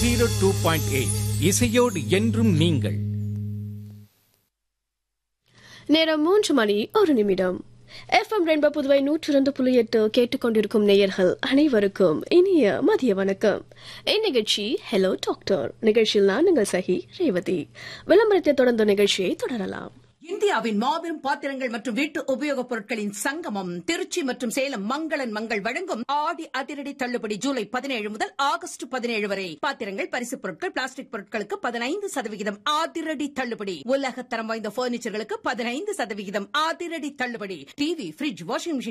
zero two point eight இசையோடு என்றும் நீங்கள் நேரம் மூன்று மணி ஒரு நிமிடம் எஃப்எம் ரென்பா புதுவை நூற்றி இரண்டு புள்ளி எட்டு கேட்டுக்கொண்டிருக்கும் நேயர்கள் அனைவருக்கும் இனிய மதிய வணக்கம் இந்நிகழ்ச்சி ஹலோ டாக்டர் நிகழ்ச்சியில் நான் உங்கள் சகி ரேவதி விளம்பரத்தை தொடர்ந்த நிகழ்ச்சியை தொடரலாம் இந்தியாவின் மாபெரும் பாத்திரங்கள் மற்றும் வீட்டு உபயோகப் பொருட்களின் சங்கமம் திருச்சி மற்றும் சேலம் மங்களன் மங்கள் வழங்கும் ஆடி அதிரடி தள்ளுபடி ஜூலை பதினேழு முதல் ஆகஸ்ட் பதினேழு வரை பாத்திரங்கள் பரிசுப் பொருட்கள் பிளாஸ்டிக் பொருட்களுக்கு பதினைந்து சதவிகிதம் அதிரடி தள்ளுபடி உலக தரம் வாய்ந்த பர்னிச்சர்களுக்கு பதினைந்து சதவிகிதம் அதிரடி தள்ளுபடி டிவி ஃபிரிட்ஜ் வாஷிங் மிஷின்